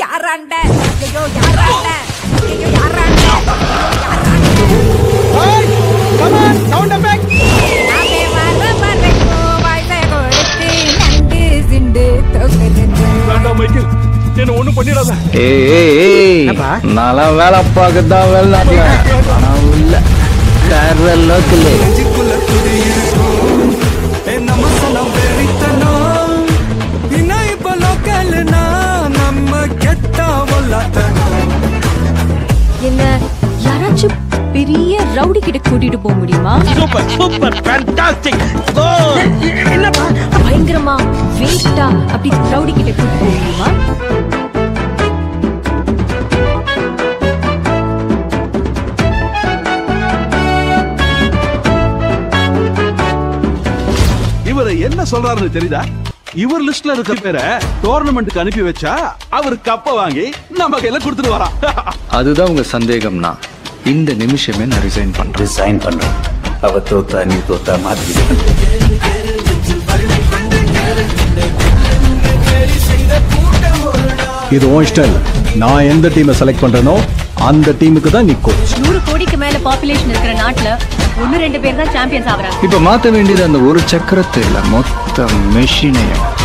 யாராண்ட ஐயோ யாராண்ட ஐயோ யாராண்ட நாமே வர வரைக்கும் வயசை கொடுத்து நண்டு சிண்டு தொகுதுண்டு வேண்டாம் மைக்கேல் என்ன ஒண்ணும் பண்ணிடாத ஏய் ஏய், ஏய் நல்லா வேலை பார்க்கத்தான் வெளிநாட்டுல ஆனா உள்ள வேற லோக்கல் நெஞ்சுக்குள்ள துடி இருக்கும் ஏ நம்ம சனம் வெறித்தனம் இன்னும் இப்ப லோக்கல்னா நம்ம கெத்தா ஒல்லாத்தனம் என்ன யாராச்சும் பெரிய ரவுடி கிட்ட கூட்டிட்டு போக முடியுமா சூப்பர் சூப்பர் ஃபேண்டாஸ்டிக் பயங்கரமா வெயிட்டா அப்படி ரவுடி கிட்ட கூட்டிட்டு போக முடியுமா இவர் என்ன சொல்றாருன்னு தெரியுதா இவர் லிஸ்ட்ல இருக்க பேரை டோர்னமெண்ட்டுக்கு அனுப்பி வச்சா அவர் கப்ப வாங்கி நம்ம கையில கொடுத்துட்டு வரான் அதுதான் உங்க சந்தேகம்னா இந்த நிமிஷமே நான் ரிசைன் பண்றேன் ரிசைன் பண்றேன் அவ தோத்தா நீ தோத்தா மாதிரி இது உன் இஷ்டம் இல்லை நான் எந்த டீமை செலக்ட் பண்றேனோ அந்த டீமுக்கு தான் நீ கோச் நூறு கோடிக்கு மேல பாப்புலேஷன் இருக்கிற நாட்டுல ஒன்னு ரெண்டு பேர் தான் சாம்பியன்ஸ் ஆகுறாங்க இப்ப மாத்த வேண்டியது அந்த ஒரு சக்கரத்தை இல்ல மொத்த மெஷினையும்